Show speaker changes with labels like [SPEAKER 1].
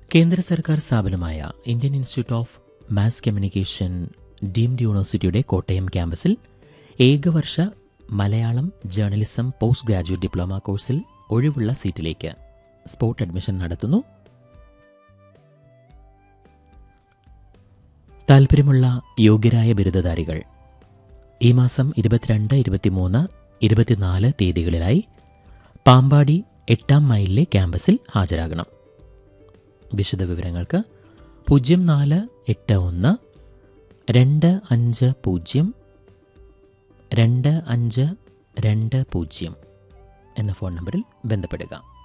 [SPEAKER 1] കേന്ദ്ര സർക്കാർ സ്ഥാപനമായ Indian Institute of Mass Communication deemed യൂണിവേഴ്സിറ്റിയുടെ കോട്ടയം ക്യാമ്പസിൽ ഏകവർഷ Malayalam journalism post graduate diploma കോഴ്സിൽ ഒഴിവുള്ള സീറ്റിലേക്ക് സ്പോട്ട് അഡ്മിഷൻ നടത്തുന്നു താൽപ്പര്യമുള്ള യോഗ്യരായ ബിരുദധാരികൾ ഈ മാസം ഇരുപത്തിരണ്ട് ഇരുപത്തിമൂന്ന് ഇരുപത്തിനാല് തീയതികളിലായി പാമ്പാടി എട്ടാം മൈലിലെ ക്യാമ്പസിൽ ഹാജരാകണം വിശദവിവരങ്ങൾക്ക് പൂജ്യം നാല് എട്ട് ഒന്ന് രണ്ട് അഞ്ച് പൂജ്യം രണ്ട് അഞ്ച് രണ്ട് പൂജ്യം എന്ന ഫോൺ നമ്പറിൽ ബന്ധപ്പെടുക